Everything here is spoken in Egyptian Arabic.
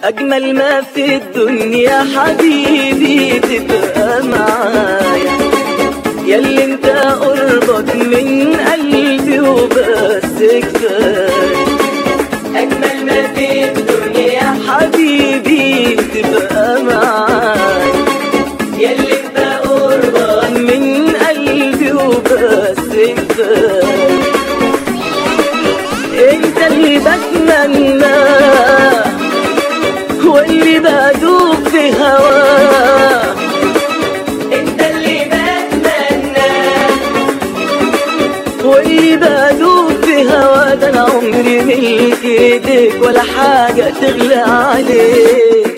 أجمل ما في الدنيا حبيبي تبقى معايا ياللي انت قربك من قلبي وبس كفاية أجمل ما في الدنيا حبيبي تبقى معايا ياللي انت قربك من قلبي وبس كفاية انت اللي بتمناه واللي بدوب في هواه انت اللي بتمناه واللي بدوب في هوا ده انا عمري ملك ايديك ولا حاجة تغلى عليك